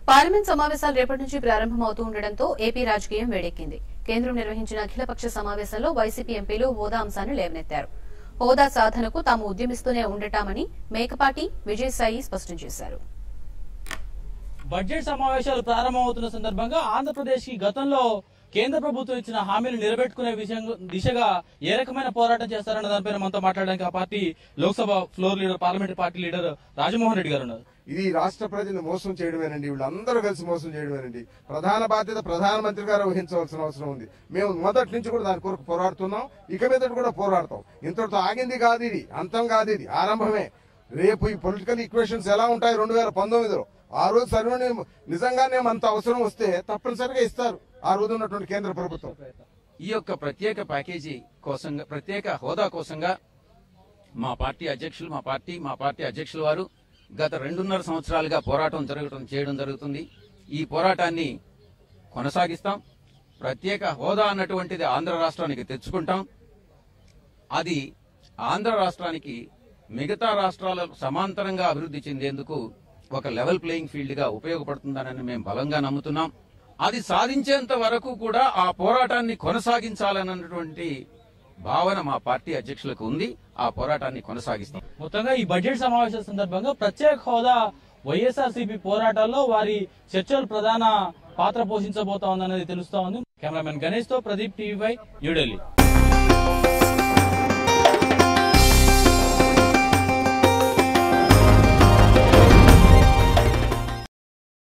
parliament సమావేశాలు రేపటి నుంచి ప్రారంభమవుతూ ఉండడంతో ఏపీ రాజకీయం వేడెక్కింది కేంద్రం నిర్వహించిన అఖిలపక్ష సమావేశంలో వైసీపీ ఎంపీలు హోదా అంశాన్ని లేవనెత్తారు హోదా సాధనకు తాము ఉద్యమిస్తూనే ఉండటామని మేకపాటి విజయసాయి స్పష్టం చేశారు బడ్జెట్ సమావేశాలు ప్రారంభమవుతున్న సందర్భంగా ఆంధ్రప్రదేశ్ కి గతంలో కేంద్ర ప్రభుత్వం ఇచ్చిన హామీలు నిలబెట్టుకునే విషయం దిశగా ఏ రకమైన పోరాటం చేస్తారన్న దానిపైన మనతో మాట్లాడడానికి ఆ party Lok Sabha floor leader parliament party leader Rajamohan Reddy గారు ఉన్నారు ఇది రాష్ట్ర ప్రజలను మోసం చేయడమేనండి వీళ్ళందరూ కలిసి మోసం చేయడమేనండి ప్రధాన బాధ్యత ప్రధానమంత్రి గారు వహించవలసిన అవసరం ఉంది మేము మొదటి నుంచి కూడా దాని కొరకు పోరాడుతున్నాం ఇక మీద కూడా పోరాడతాం ఇంతటితో ఆగింది కాదు ఇది అంతం కాదు ఇది ఆరంభమే రేపు ఈ పొలిటికల్ ఈక్వేషన్స్ ఎలా ఉంటాయి రెండు వేల పంతొమ్మిదిలో ఆ రోజు సర్వే నిజంగానే అంత అవసరం వస్తే తప్పనిసరిగా ఇస్తారు ఆ రోజు ఉన్నటువంటి కేంద్ర ప్రభుత్వం ఈ యొక్క ప్రత్యేక ప్యాకేజీ కోసంగా ప్రత్యేక హోదా కోసంగా మా పార్టీ అధ్యక్షులు మా పార్టీ మా పార్టీ అధ్యక్షుల వారు గత రెండున్నర సంవత్సరాలుగా పోరాటం జరగడం చేయడం జరుగుతుంది ఈ పోరాటాన్ని కొనసాగిస్తాం ప్రత్యేక హోదా అన్నటువంటిది ఆంధ్ర రాష్ట్రానికి తెచ్చుకుంటాం అది ఆంధ్ర రాష్ట్రానికి మిగతా రాష్ట్రాల సమాంతరంగా అభివృద్ధి చెందేందుకు ఒక లెవెల్ ప్లేయింగ్ ఫీల్డ్ గా ఉపయోగపడుతుందని మేము బలంగా నమ్ముతున్నాం అది సాధించేంత వరకు కూడా ఆ పోరాటాన్ని కొనసాగించాలన్నటువంటి భావన మా పార్టీ అధ్యక్షులకు ఉంది ఆ పోరాటాన్ని కొనసాగిస్తాం మొత్తంగా ఈ బడ్జెట్ సమావేశాల సందర్భంగా ప్రత్యేక హోదా వైఎస్ఆర్సీపీ పోరాటాల్లో వారి చర్చలు ప్రధాన పాత్ర పోషించబోతా ఉందన్నది తెలుస్తా ఉంది కెమెరామెన్ గణేష్ తో ప్రదీప్ టీవీ న్యూఢిల్లీ